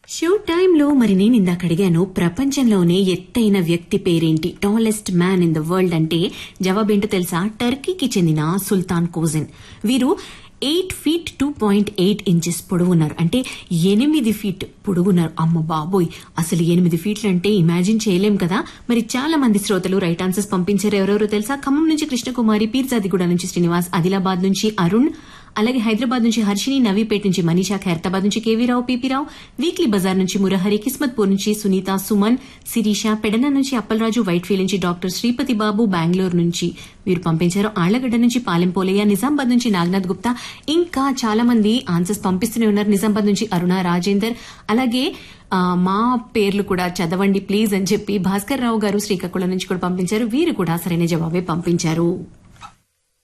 show టైంలో మరి నేను ఇందాక అడిగాను ప్రపంచంలోనే ఎత్తైన వ్యక్తి పేరేంటి tallest man in the world అంటే జవాబేంటో తెలుసా టర్కీకి చెందిన సుల్తాన్ కోజిన్ వీరు eight feet two point eight inches పొడవున్నారు అంటే ఎనిమిది ఫీట్ పొడవున్నారు అమ్మ బాబోయ్ అసలు ఎనిమిది ఫీట్లు అంటే ఇమాజిన్ చేయలేం కదా మరి చాలా మంది శ్రోతలు రైట్ ఆన్సర్స్ పంపించారు ఎవరెవరో తెలుసా ఖమ్మం నుంచి కృష్ణకుమారి పీర్జాదిగూడ నుంచి శ్రీనివాస్ ఆదిలాబాద్ నుంచి అరుణ్ అలాగే హైదరాబాద్ నుంచి హర్షిని నవీపేట్ నుంచి మనీషా ఖైరతాబాద్ నుంచి కేవీరావు పీపీరావు వీక్లీ బజార్ నుంచి మురహరి కిస్మత్పూర్ నుంచి సునీత సుమన్ శిరీష పెడన నుంచి అప్పలరాజు వైట్ఫీల్డ్ నుంచి డాక్టర్ శ్రీపతి బాబు బెంగళూరు నుంచి వీరు పంపించారు ఆళ్లగడ్డ నుంచి పాలెం పోలయ్య నిజామాబాద్ నుంచి నాగనాథ్ గుప్తా ఇంకా చాలా మంది ఆన్సర్స్ పంపిస్తూనే ఉన్నారు నిజామాబాద్ నుంచి అరుణ రాజేందర్ అలాగే ఆ, మా పేర్లు కూడా చదవండి ప్లీజ్ అని చెప్పి భాస్కర్ రావు గారు శ్రీకాకుళం నుంచి కూడా పంపించారు వీరు కూడా సరైన జవాబే పంపించారు